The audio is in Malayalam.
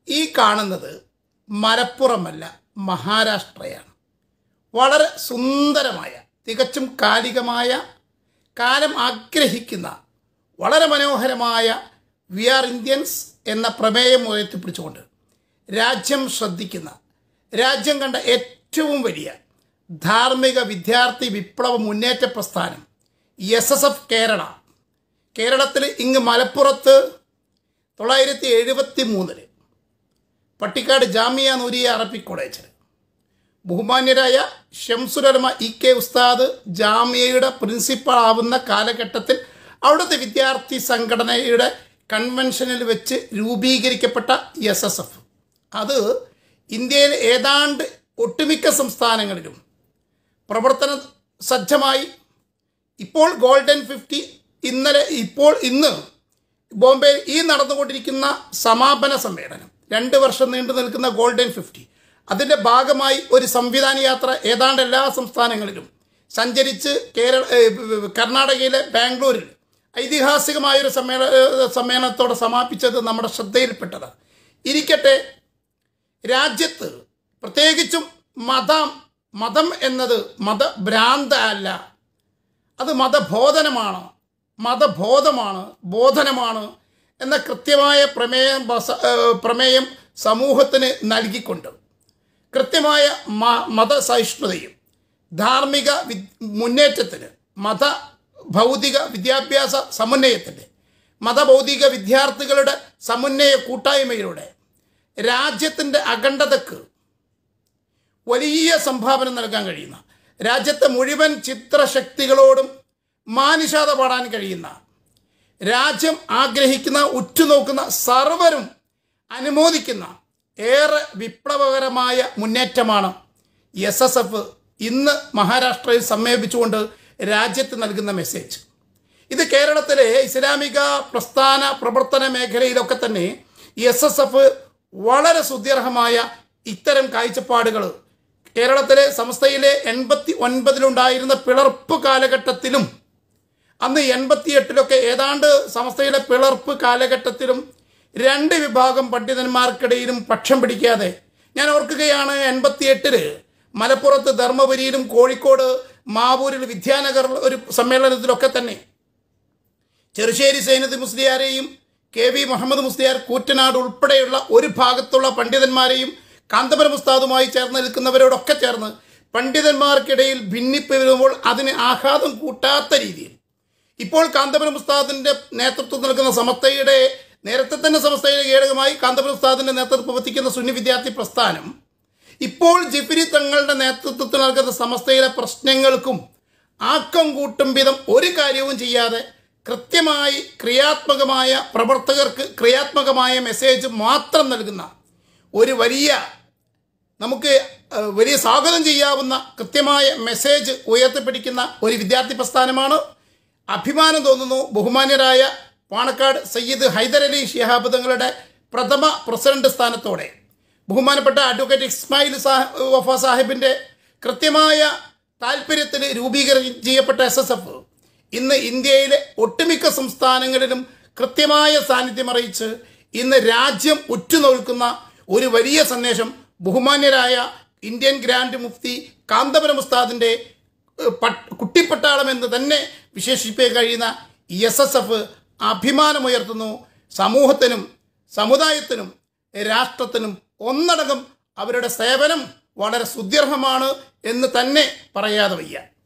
ഈ കാണുന്നത് മലപ്പുറമല്ല മഹാരാഷ്ട്രയാണ് വളരെ സുന്ദരമായ തികച്ചും കാലികമായ കാലം ആഗ്രഹിക്കുന്ന വളരെ മനോഹരമായ വി ആർ ഇന്ത്യൻസ് എന്ന പ്രമേയം ഉയർത്തിപ്പിടിച്ചുകൊണ്ട് രാജ്യം ശ്രദ്ധിക്കുന്ന രാജ്യം കണ്ട ഏറ്റവും വലിയ ധാർമ്മിക വിദ്യാർത്ഥി വിപ്ലവ മുന്നേറ്റ പ്രസ്ഥാനം എസ് എസ് എഫ് കേരള കേരളത്തിൽ ഇങ്ങ് മലപ്പുറത്ത് തൊള്ളായിരത്തി എഴുപത്തി മൂന്നില് പട്ടിക്കാട് ജാമിയ നൂരിയ അറബിക് കോളേജിൽ ബഹുമാന്യരായ ഷംസുലമ ഇ കെ ഉസ്താദ് ജാമിയയുടെ പ്രിൻസിപ്പൾ ആവുന്ന കാലഘട്ടത്തിൽ അവിടുത്തെ വിദ്യാർത്ഥി സംഘടനയുടെ കൺവെൻഷനിൽ വെച്ച് രൂപീകരിക്കപ്പെട്ട എസ് എസ് എഫ് അത് ഇന്ത്യയിൽ ഏതാണ്ട് ഒട്ടുമിക്ക സംസ്ഥാനങ്ങളിലും പ്രവർത്തന സജ്ജമായി ഇപ്പോൾ ഗോൾഡൻ ഫിഫ്റ്റി ഇന്നലെ ഇപ്പോൾ ഇന്ന് ബോംബെയിൽ ഈ നടന്നുകൊണ്ടിരിക്കുന്ന സമാപന സമ്മേളനം രണ്ട് വർഷം നീണ്ടു നിൽക്കുന്ന ഗോൾഡൻ ഫിഫ്റ്റി അതിൻ്റെ ഭാഗമായി ഒരു സംവിധാന യാത്ര ഏതാണ്ട് എല്ലാ സംസ്ഥാനങ്ങളിലും സഞ്ചരിച്ച് കേരള ഏഹ് കർണാടകയിലെ ബാംഗ്ലൂരിൽ ഐതിഹാസികമായൊരു സമ്മേളന സമ്മേളനത്തോടെ സമാപിച്ചത് നമ്മുടെ ശ്രദ്ധയിൽപ്പെട്ടതാണ് ഇരിക്കട്ടെ രാജ്യത്ത് പ്രത്യേകിച്ചും മതം മതം എന്നത് മതഭ്രാന്ത അല്ല അത് മതബോധനമാണ് മതബോധമാണ് ബോധനമാണ് എന്ന കൃത്യമായ പ്രമേയം ബസ- ഏഹ് പ്രമേയം സമൂഹത്തിന് നൽകിക്കൊണ്ട് കൃത്യമായ മ- മതസഹിഷ്ണുതയും ധാർമ്മിക വി മുന്നേറ്റത്തിന് മത ഭൗതിക വിദ്യാഭ്യാസ സമന്വയത്തിൻ്റെ മതഭൗതിക വിദ്യാർത്ഥികളുടെ സമന്വയ കൂട്ടായ്മയിലൂടെ രാജ്യത്തിൻ്റെ അഖണ്ഡതക്ക് വലിയ സംഭാവന നൽകാൻ കഴിയുന്ന രാജ്യത്തെ മുഴുവൻ ചിത്രശക്തികളോടും മാനുഷാത പാടാൻ കഴിയുന്ന രാജ്യം ആഗ്രഹിക്കുന്ന ഉറ്റുനോക്കുന്ന സർവരും അനുമോദിക്കുന്ന ഏറെ വിപ്ലവകരമായ മുന്നേറ്റമാണ് എസ് എസ് എഫ് ഇന്ന് മഹാരാഷ്ട്രയിൽ സമ്മേപിച്ചുകൊണ്ട് രാജ്യത്ത് നൽകുന്ന മെസ്സേജ് ഇത് കേരളത്തിലെ ഇസ്ലാമിക പ്രസ്ഥാന പ്രവർത്തന മേഖലയിലൊക്കെ തന്നെ എസ് എസ് എഫ് വളരെ സുദീർഘമായ ഇത്തരം കാഴ്ചപ്പാടുകൾ കേരളത്തിലെ സംസ്ഥയിലെ എൺപത്തി ഒൻപതിലുണ്ടായിരുന്ന പിളർപ്പ് കാലഘട്ടത്തിലും അന്ന് എൺപത്തിയെട്ടിലൊക്കെ ഏതാണ്ട് സംസ്ഥയിലെ പിളർപ്പ് കാലഘട്ടത്തിലും രണ്ട് വിഭാഗം പണ്ഡിതന്മാർക്കിടയിലും പക്ഷം പിടിക്കാതെ ഞാൻ ഓർക്കുകയാണ് എൺപത്തിയെട്ടില് മലപ്പുറത്ത് ധർമ്മപുരിയിലും കോഴിക്കോട് മാവൂരിൽ വിദ്യാനഗർ ഒരു സമ്മേളനത്തിലൊക്കെ തന്നെ ചെറുശ്ശേരി സൈനത്ത് മുസ്ലിയാരെയും കെ വി മുഹമ്മദ് മുസ്ലിയാർ കൂറ്റനാട് ഉൾപ്പെടെയുള്ള ഒരു ഭാഗത്തുള്ള പണ്ഡിതന്മാരെയും കാന്തപുരം ഉസ്താദുമായി ചേർന്ന് നിൽക്കുന്നവരോടൊക്കെ ചേർന്ന് പണ്ഡിതന്മാർക്കിടയിൽ ഭിന്നിപ്പ് വരുമ്പോൾ അതിന് ആഘാതം കൂട്ടാത്ത രീതിയിൽ ഇപ്പോൾ കാന്തപുരം ഉസ്താദിന്റെ നേതൃത്വം നൽകുന്ന സമസ്തയുടെ നേരത്തെ തന്നെ സമസ്തയുടെ ഘടകമായി കാന്തപുരം ഉസ്താദിന്റെ നേതൃത്വം പ്രവർത്തിക്കുന്ന സുന്നി വിദ്യാർത്ഥി പ്രസ്ഥാനം ഇപ്പോൾ ജിഫിരി തങ്ങളുടെ നേതൃത്വത്തിൽ നൽകുന്ന സമസ്തയിലെ പ്രശ്നങ്ങൾക്കും ആക്കം കൂട്ടും വിധം ഒരു കാര്യവും ചെയ്യാതെ കൃത്യമായി ക്രിയാത്മകമായ പ്രവർത്തകർക്ക് ക്രിയാത്മകമായ മെസ്സേജ് മാത്രം നൽകുന്ന ഒരു വലിയ നമുക്ക് ഏഹ്, വലിയ സ്വാഗതം ചെയ്യാവുന്ന കൃത്യമായ മെസ്സേജ് ഉയർത്തിപ്പിടിക്കുന്ന ഒരു വിദ്യാർത്ഥി പ്രസ്ഥാനമാണ് അഭിമാനം തോന്നുന്നു ബഹുമാന്യരായ പാണക്കാട് സയ്യിദ് ഹൈദരലി ശിഹാബ് തങ്ങളുടെ പ്രഥമ പ്രസിഡന്റ് സ്ഥാനത്തോടെ ബഹുമാനപ്പെട്ട അഡ്വക്കേറ്റ് ഇസ്മായിൽ സാഹ വഫ സാഹിബിൻ്റെ കൃത്യമായ താല്പര്യത്തിന് രൂപീകരണം ചെയ്യപ്പെട്ട എസ് എസ് എഫ് ഇന്ന് ഇന്ത്യയിലെ ഒട്ടുമിക്ക സംസ്ഥാനങ്ങളിലും കൃത്യമായ സാന്നിധ്യം അറിയിച്ച് ഇന്ന് രാജ്യം ഉറ്റുനോക്കുന്ന ഒരു വലിയ സന്ദേശം ബഹുമാന്യരായ ഇന്ത്യൻ ഗ്രാൻഡ് മുഫ്തി കാന്തപുരം ഉസ്താദിൻ്റെ ഏഹ്, പട്ട്- കുട്ടിപ്പട്ടാളം എന്ന് തന്നെ വിശേഷിപ്പിക്കാൻ കഴിയുന്ന എസ് എസ് എഫ് അഭിമാനമുയർത്തുന്നു സമൂഹത്തിനും സമുദായത്തിനും രാഷ്ട്രത്തിനും ഒന്നടങ്കം അവരുടെ സേവനം വളരെ സുദീർഘമാണ് എന്ന് തന്നെ പറയാതെ വയ്യ